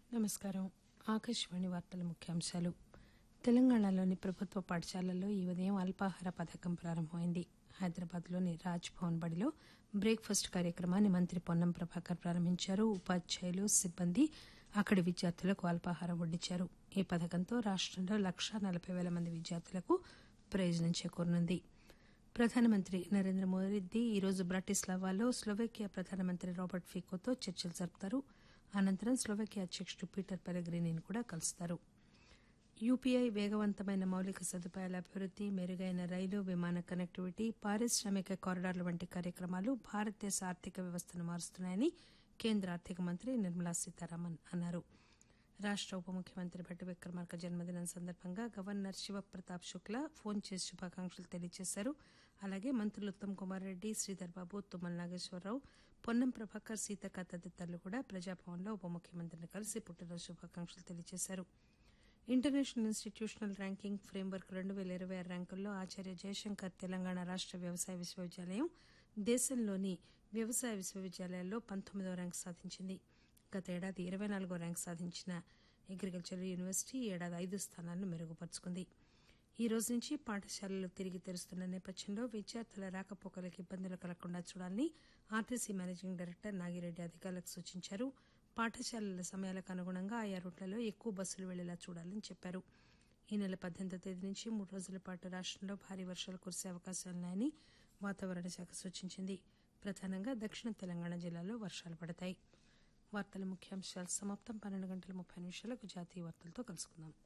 నమస్కారం ఆకాశవాణి వార్తల ముఖ్యాంశాలు తెలంగాణలోని ప్రభుత్వ పాఠశాలల్లో ఈ ఉదయం అల్పాహార పథకం ప్రారంభమైంది హైదరాబాద్లోని రాజ్ భవన్ బడిలో బ్రేక్ఫాస్ట్ కార్యక్రమాన్ని మంత్రి పొన్నం ప్రభాకర్ ప్రారంభించారు ఉపాధ్యాయులు సిబ్బంది అక్కడి విద్యార్థులకు అల్పాహారం వడ్డించారు ఈ పథకంతో రాష్టంలో లక్షా నలభై పేల మంది విద్యార్థులకు ప్రయోజనం చేకూరనుంది ప్రధానమంత్రి నరేంద్ర మోదీ ఈరోజు బ్రాటిస్లావాలో స్లోవేకియా ప్రధానమంత్రి రాబర్ట్ ఫీకోతో చర్చలు జరుపుతారు అనంతరం స్లోవేకియా అధ్యకుడు పీటర్ పెరగ్రినీని కూడా కలుస్తారు యూపీఐ వేగవంతమైన మౌలిక సదుపాయాల అభివృద్ది మెరుగైన రైలు విమాన కనెక్టివిటీ పారిశ్రామిక కారిడార్ల వంటి కార్యక్రమాలు భారతదేశ ఆర్థిక వ్యవస్థను మారుస్తున్నాయని కేంద్ర ఆర్థిక మంత్రి నిర్మలా సీతారామన్ అన్నారు రాష్ట ఉప ముఖ్యమంత్రి భట్టి విక్రమార్క జన్మదినం సందర్భంగా గవర్నర్ శివప్రతాప్ శుక్లా ఫోన్ చేసి శుభాకాంక్షలు తెలియజేశారు అలాగే మంత్రులు ఉత్తమ్ కుమార్ రెడ్డి శ్రీధర్ బాబు తుమ్మల నాగేశ్వరరావు పొన్నం ప్రభాకర్ సీతక్క తదితరులు కూడా ప్రజాభవన్లో ఉప ముఖ్యమంత్రిని కలిసి పుట్టినరోజు శుభాకాంక్షలు తెలియజేశారు ఇంటర్నేషనల్ ఇన్స్టిట్యూషనల్ ర్యాంకింగ్ ఫ్రేమ్వర్క్ రెండు పేల ఇరవై ఆరు ర్యాంకుల్లో ఆచార్య జయశంకర్ తెలంగాణ రాష్ట వ్యవసాయ విశ్వవిద్యాలయం దేశంలోని వ్యవసాయ విశ్వవిద్యాలయాల్లో పంతొమ్మిదవ ర్యాంకు సాధించింది గత ఏడాది ఇరవై నాలుగో ర్యాంకు సాధించిన అగ్రికల్చర్ యూనివర్సిటీ ఈ ఏడాది ఐదు స్థానాలను మెరుగుపరుచుకుంది ఈ రోజు నుంచి పాఠశాలలు తిరిగి తెరుస్తున్న నేపథ్యంలో విద్యార్థుల రాకపోకలకు ఇబ్బందులు కలగకుండా చూడాలని ఆర్టీసీ మేనేజింగ్ డైరెక్టర్ నాగిరెడ్డి అధికారులకు సూచించారు పాఠశాలల సమయాలకు అనుగుణంగా ఆయా రూట్లలో ఎక్కువ బస్సులు వెళ్లేలా చూడాలని చెప్పారు ఈ నెల పద్దెనిమిదో తేదీ నుంచి మూడు రోజుల పాటు రాష్టంలో భారీ వర్షాలు కురిసే అవకాశాలున్నాయని వాతావరణ శాఖ సూచించింది ప్రధానంగా దక్షిణ తెలంగాణ జిల్లాల్లో వర్షాలు పడతాయి వార్తల ముఖ్యాంశాలు సమాప్తం పన్నెండు గంటల ముప్పై నిమిషాలకు జాతీయ వార్తలతో కలుసుకుందాం